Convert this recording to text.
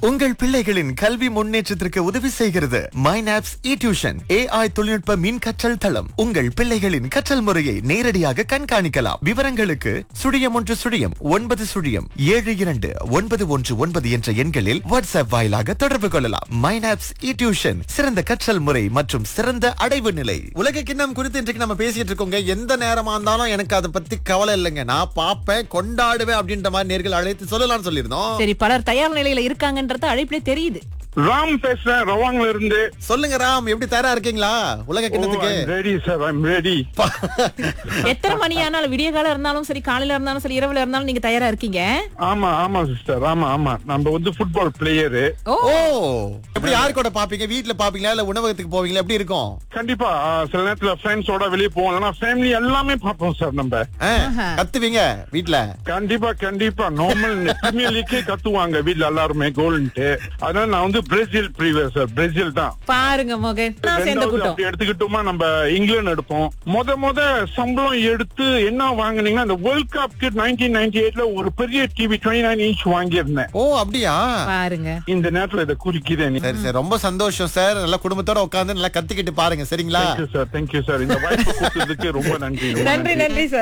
உங்கள் பிள்ளைகளின் கல்வி முன்னேற்றத்திற்கு உதவி செய்கிறது மைனாப்ஸ் இ டியூஷன் ஏஐ தொழில்நுட்ப மின் கற்றல் தளம் உங்கள் பிள்ளைகளின் கற்றல் முறையை நேரடியாக கண்காணிக்கலாம் விவரங்களுக்கு சுழியம் ஒன்று சுழியம் ஒன்பது சுழியம் ஏழு இரண்டு ஒன்பது ஒன்று ஒன்பது என்ற எண்களில் வாட்ஸ்அப் வாயிலாக தொடர்பு கொள்ளலாம் மைனாப்ஸ் இ டியூஷன் சிறந்த கற்றல் முறை மற்றும் சிறந்த அடைவு நிலை உலக கிண்ணம் குறித்து இன்றைக்கு நம்ம பேசிட்டு இருக்கோங்க எந்த நேரமா இருந்தாலும் எனக்கு அதை பத்தி கவலை இல்லைங்க நான் பார்ப்பேன் கொண்டாடுவேன் அப்படின்ற மாதிரி நேர்கள் அழைத்து சொல்லலாம்னு சொல்லியிருந்தோம் சரி பலர் தயார் நிலையில இருக்காங்கன்றது அழைப்பிலே தெரியுது ராம் பேசுறேன் ரவாங்ல இருந்து சொல்லுங்க ராம் எப்படி தயாரா இருக்கீங்களா உலக கிண்ணத்துக்கு ரெடி சார் ஐம் ரெடி எத்தனை மணி ஆனாலும் விடிய காலம் இருந்தாலும் சரி காலையில இருந்தாலும் சரி இரவுல இருந்தாலும் நீங்க தயாரா இருக்கீங்க ஆமா ஆமா சிஸ்டர் ஆமா ஆமா நம்ம வந்து ஃபுட்பால் பிளேயரு ஓ ஓ எப்படி யாரு கூட பாப்பீங்க வீட்ல பாப்பீங்களா இல்ல உணவகத்துக்கு போவீங்களா எப்படி இருக்கும் கண்டிப்பா ஆ, சில நேரத்துல ஃப்ரெண்ட்ஸோட வெளியே போவோம் இல்லைன்னா ஃபேமிலி எல்லாமே பார்ப்போம் சார் நம்ம ஆ, ஆஹா. கத்துவீங்க வீட்ல கண்டிப்பா கண்டிப்பா நார்மல் பிரீமியர் லீக்கே கத்துவாங்க வீட்ல எல்லாருமே கோல்ன்ட்டு அதனால நான் வந்து பிரேசில் ப்ரீவியர் சார் பிரேசில் தான் பாருங்க மோகன் நான் சேர்ந்த ரெண்டாவது கூட்டம் அப்படி எடுத்துக்கிட்டோமா நம்ம இங்கிலாந்து எடுப்போம் முத முத சம்பளம் எடுத்து என்ன வாங்குனீங்கன்னா அந்த வேர்ல்ட் கப்க்கு நைன்டீன் நைன்டி எயிட்ல ஒரு பெரிய டிவி டுவெண்ட்டி நைன் இன்ச் வாங்கியிருந்தேன் ஓ அப்படியா பாருங்க இந்த நேரத்துல இதை குறிக்கிறேன் சரி சரி ரொம்ப சந்தோஷம் சார் நல்லா குடும்பத்தோட உட்கார்ந்து நல்லா கத்திக்கிட்டு பாருங்க சரிங்களா தேங்க்யூ சார் தேங்க்யூ சார் இந்த வாய்ப்பு கொடுத்ததுக்கு ரொம்ப நன்றி ரொம்ப நன்றி நன்றி சார்